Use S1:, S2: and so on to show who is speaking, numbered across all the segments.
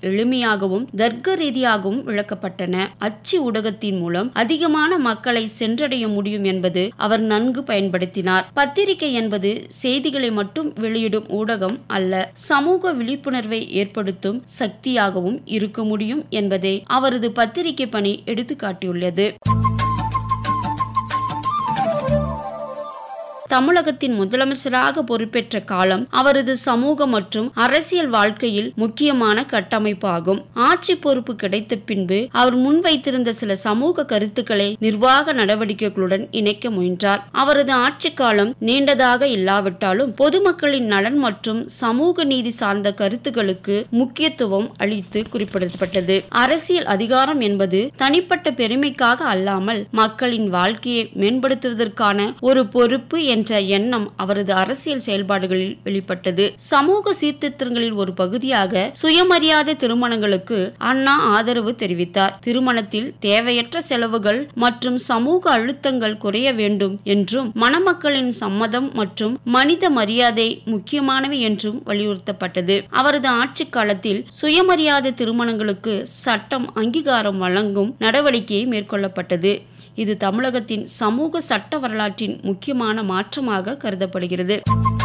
S1: எளிமையாகவும் தர்க்க ரீதியாகவும் விளக்கப்பட்டன அச்சு ஊடகத்தின் மூலம் அதிகமான மக்களை சென்றடைய முடியும் என்பது அவர் நன்கு பயன்படுத்தினார் பத்திரிகை என்பது செய்திகளை மட்டும் வெளியிடும் ஊடகம் அல்ல சமூக விழிப்புணர்வை ஏற்படுத்தும் சக்தியாகவும் இருக்க முடியும் என்பதை அவரது பத்திரிகை பணி எடுத்துக்காட்டியுள்ளது தமிழகத்தின் முதலமைச்சராக பொறுப்பேற்ற காலம் அவரது சமூக மற்றும் அரசியல் வாழ்க்கையில் முக்கியமான கட்டமைப்பாகும் ஆட்சி பொறுப்பு கிடைத்த பின்பு அவர் முன்வைத்திருந்த சில சமூக கருத்துக்களை நிர்வாக நடவடிக்கைகளுடன் இணைக்க முயன்றார் அவரது ஆட்சி காலம் நீண்டதாக இல்லாவிட்டாலும் பொதுமக்களின் நலன் மற்றும் சமூக நீதி சார்ந்த கருத்துக்களுக்கு முக்கியத்துவம் அளித்து குறிப்பிடப்பட்டது அரசியல் அதிகாரம் என்பது தனிப்பட்ட பெருமைக்காக அல்லாமல் மக்களின் வாழ்க்கையை மேம்படுத்துவதற்கான ஒரு பொறுப்பு என்ற எண்ணம் அவரது அரசியல் செயல்பாடுகளில் வெளிப்பட்டது சமூக சீர்திருத்தங்களில் ஒரு பகுதியாக சுயமரியாதை திருமணங்களுக்கு அண்ணா ஆதரவு தெரிவித்தார் திருமணத்தில் தேவையற்ற செலவுகள் மற்றும் சமூக அழுத்தங்கள் குறைய வேண்டும் என்றும் மணமக்களின் சம்மதம் மற்றும் மனித மரியாதை முக்கியமானவை என்றும் வலியுறுத்தப்பட்டது அவரது ஆட்சி காலத்தில் சுயமரியாதை திருமணங்களுக்கு சட்டம் அங்கீகாரம் வழங்கும் நடவடிக்கை மேற்கொள்ளப்பட்டது இது தமிழகத்தின் சமூக சட்ட வரலாற்றின் முக்கியமான மாற்றமாக கருதப்படுகிறது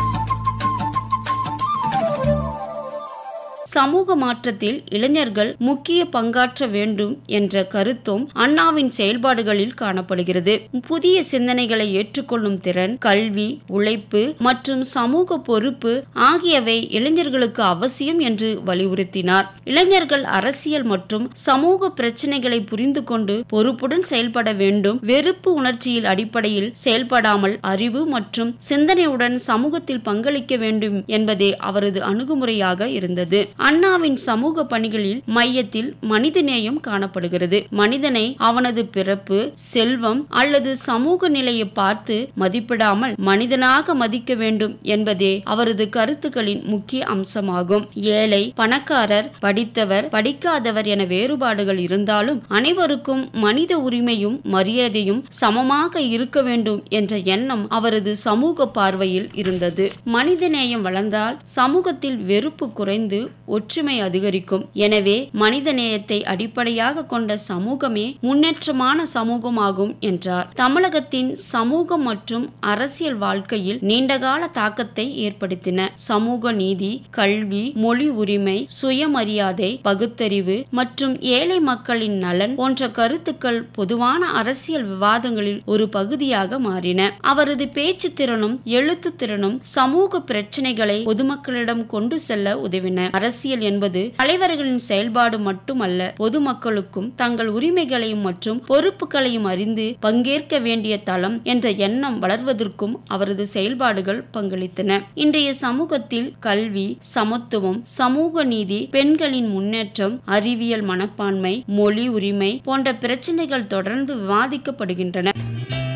S1: சமூக மாற்றத்தில் இளைஞர்கள் முக்கிய பங்காற்ற வேண்டும் என்ற கருத்தும் அண்ணாவின் செயல்பாடுகளில் காணப்படுகிறது புதிய சிந்தனைகளை ஏற்றுக்கொள்ளும் திறன் கல்வி உழைப்பு மற்றும் சமூக பொறுப்பு ஆகியவை இளைஞர்களுக்கு அவசியம் என்று வலியுறுத்தினார் இளைஞர்கள் அரசியல் மற்றும் சமூக பிரச்சனைகளை புரிந்து கொண்டு பொறுப்புடன் செயல்பட வேண்டும் வெறுப்பு உணர்ச்சியில் அடிப்படையில் செயல்படாமல் அறிவு மற்றும் சிந்தனையுடன் சமூகத்தில் பங்களிக்க வேண்டும் என்பதே அவரது அணுகுமுறையாக இருந்தது அண்ணாவின் சமூக பணிகளில் மையத்தில் மனிதநேயம் காணப்படுகிறது மனிதனை அவனது பிறப்பு செல்வம் அல்லது சமூக நிலையை பார்த்து மதிப்பிடாமல் மனிதனாக மதிக்க வேண்டும் என்பதே அவரது கருத்துக்களின் முக்கிய அம்சமாகும் ஏழை பணக்காரர் படித்தவர் படிக்காதவர் என வேறுபாடுகள் இருந்தாலும் அனைவருக்கும் மனித உரிமையும் மரியாதையும் சமமாக இருக்க வேண்டும் என்ற எண்ணம் அவரது சமூக பார்வையில் இருந்தது மனிதநேயம் வளர்ந்தால் சமூகத்தில் வெறுப்பு குறைந்து ஒற்றுமை அதிகரிக்கும் எனவே மனித நேயத்தை அடிப்படையாக கொண்ட சமூகமே முன்னேற்றமான சமூகமாகும் என்றார் தமிழகத்தின் சமூக மற்றும் அரசியல் வாழ்க்கையில் நீண்டகால தாக்கத்தை ஏற்படுத்தின சமூக நீதி கல்வி மொழி உரிமை சுயமரியாதை பகுத்தறிவு மற்றும் ஏழை மக்களின் நலன் போன்ற கருத்துக்கள் பொதுவான அரசியல் விவாதங்களில் ஒரு பகுதியாக மாறின அவரது பேச்சு திறனும் எழுத்து திறனும் சமூக பிரச்சனைகளை பொதுமக்களிடம் கொண்டு செல்ல உதவின அரசியல் என்பது தலைவர்களின் செயல்பாடு மட்டுமல்ல பொதுமக்களுக்கும் தங்கள் உரிமைகளையும் மற்றும் பொறுப்புகளையும் அறிந்து பங்கேற்க வேண்டிய தளம் என்ற எண்ணம் வளர்வதற்கும் அவரது செயல்பாடுகள் பங்களித்தன இன்றைய சமூகத்தில் கல்வி சமத்துவம் சமூக நீதி பெண்களின் முன்னேற்றம் அறிவியல் மனப்பான்மை மொழி உரிமை போன்ற பிரச்சனைகள் தொடர்ந்து விவாதிக்கப்படுகின்றன